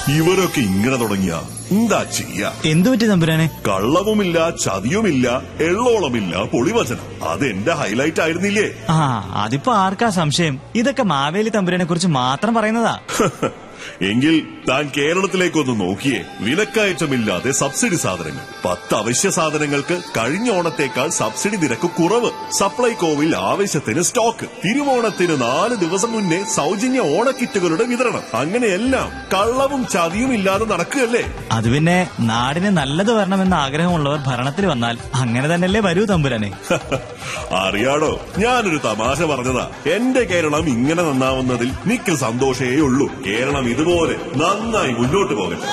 ഇവരൊക്കെ ഇങ്ങനെ തുടങ്ങിയ എന്താ ചെയ്യാ എന്തു പറ്റി തമ്പുരാനെ കള്ളവുമില്ല ചതിയുമില്ല എള്ളോളമില്ല പൊളിവചനം അത് എന്റെ ഹൈലൈറ്റ് ആയിരുന്നില്ലേ ആ അതിപ്പോ ആർക്കാ സംശയം ഇതൊക്കെ മാവേലി തമ്പുരാനെ കുറിച്ച് മാത്രം പറയുന്നതാ എങ്കിൽ താൻ കേരളത്തിലേക്കൊന്ന് നോക്കിയേ വിലക്കയറ്റമില്ലാതെ സബ്സിഡി സാധനങ്ങൾ പത്ത് അവശ്യ സാധനങ്ങൾക്ക് കഴിഞ്ഞ ഓണത്തേക്കാൾ സബ്സിഡി നിരക്ക് കുറവ് സപ്ലൈകോവിൽ ആവശ്യത്തിന് സ്റ്റോക്ക് തിരുവോണത്തിന് നാല് ദിവസം മുന്നേ സൗജന്യ ഓണക്കിറ്റുകളുടെ വിതരണം അങ്ങനെയെല്ലാം കള്ളവും ചതിയും ഇല്ലാതെ നടക്കുകയല്ലേ അത് പിന്നെ നാടിന് നല്ലത് വരണമെന്ന ആഗ്രഹമുള്ളവർ ഭരണത്തിൽ വന്നാൽ അങ്ങനെ തന്നെയല്ലേ വരൂ തമ്പുരാനെ അറിയാടോ ഞാനൊരു തമാശ പറഞ്ഞതാ എന്റെ കേരളം ഇങ്ങനെ നന്നാവുന്നതിൽ മിക്ക സന്തോഷേ ഉള്ളൂ കേരളം ഇതുപോലെ നന്നായി മുന്നോട്ട് പോകട്ടെ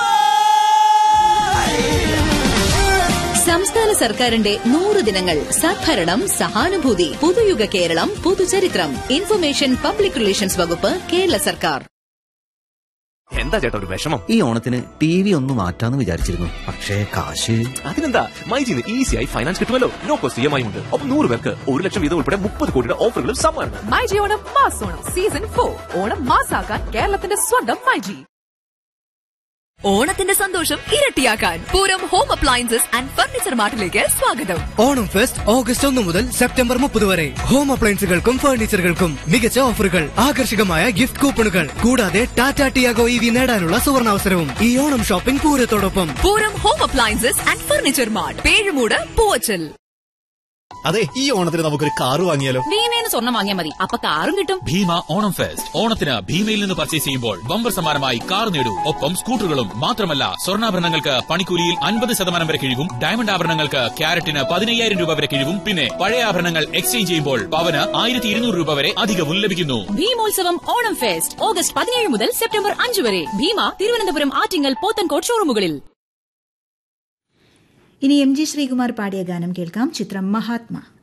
സംസ്ഥാന സർക്കാരിന്റെ നൂറ് ദിനങ്ങൾ സദ്ഭരണം സഹാനുഭൂതി പുതുയുഗ കേരളം പുതുചരിത്രം ഇൻഫർമേഷൻ പബ്ലിക് റിലേഷൻസ് വകുപ്പ് കേരള സർക്കാർ എന്താ ചേട്ടാ ഒരു വിഷമം ഈ ഓണത്തിന് ടി വി ഒന്ന് മാറ്റാന്ന് വിചാരിച്ചിരുന്നു പക്ഷേ കാശ് അതിനെന്താ മൈജിന്ന് ഈസിയായി ഫൈനാൻസ് കിട്ടുമല്ലോ no cost E M I ഉണ്ട് ഒപ്പം നൂറ് പേർക്ക് ഒരു ലക്ഷം വീതം ഉൾപ്പെടെ മുപ്പത് കോടിയുടെ ഓഫറുകളും സമ്മാനം മൈജി ഓണം മാസോണം സീസൺ ഫോർ ഓണം മാസാക്കാൻ കേരളത്തിന്റെ സ്വന്തം മൈജി ഓണത്തിന്റെ സന്തോഷം ഇരട്ടിയാക്കാൻ Pooram home appliances and furniture മാർട്ടിലേക്ക് സ്വാഗതം ഓണം ഫെസ്റ്റ് ഓഗസ്റ്റ് ഒന്ന് മുതൽ സെപ്റ്റംബർ മുപ്പത് വരെ ഹോം അപ്ലയൻസുകൾക്കും ഫർണിച്ചറുകൾക്കും മികച്ച ഓഫറുകൾ ആകർഷകമായ ഗിഫ്റ്റ് കൂപ്പണുകൾ കൂടാതെ ടാറ്റ ടിയാഗോ ഇ വി നേടാനുള്ള സുവർണാവസരവും ഈ ഓണം ഷോപ്പിംഗ് പൂരത്തോടൊപ്പം Pooram home appliances and furniture mart Pezhumoodu Poovachal അതെ ഈ ഓണത്തിന് നമുക്കൊരു കാറ് വാങ്ങിയാലോ ഭീമേന്ന് സ്വർണം വാങ്ങിയാൽ മതി അപ്പൊ കാറും കിട്ടും ഭീമ ഓണം ഫെസ്റ്റ് ഓണത്തിന് ഭീമയിൽ നിന്ന് പർച്ചേസ് ചെയ്യുമ്പോൾ ബമ്പർ സമ്മാനമായി കാർ നേടൂ ഒപ്പം സ്കൂട്ടറുകളും മാത്രമല്ല സ്വർണ്ണാഭരണങ്ങൾക്ക് പണിക്കൂലിയിൽ അൻപത് ശതമാനം വരെ കിഴിവും ഡയമണ്ട് ആഭരണങ്ങൾക്ക് ക്യാരറ്റിന് പതിനയ്യായിരം രൂപ വരെ കിഴിവും പിന്നെ പഴയ ആഭരണങ്ങൾ എക്സ്ചേഞ്ച് ചെയ്യുമ്പോൾ പവന് ആയിരത്തി ഇരുന്നൂറ് രൂപ വരെ അധികവും ലഭിക്കുന്നു ഭീമോത്സവം ഓണം ഫെസ്റ്റ് ഓഗസ്റ്റ് പതിനേഴ് മുതൽ സെപ്റ്റംബർ അഞ്ച് വരെ ഭീമ തിരുവനന്തപുരം ആറ്റിങ്ങൽ പോത്തൻകോട്ട് ഷോറൂമുകളിൽ ഇനി എം ജി ശ്രീകുമാർ പാടിയ ഗാനം കേൾക്കാം ചിത്രം മഹാത്മാ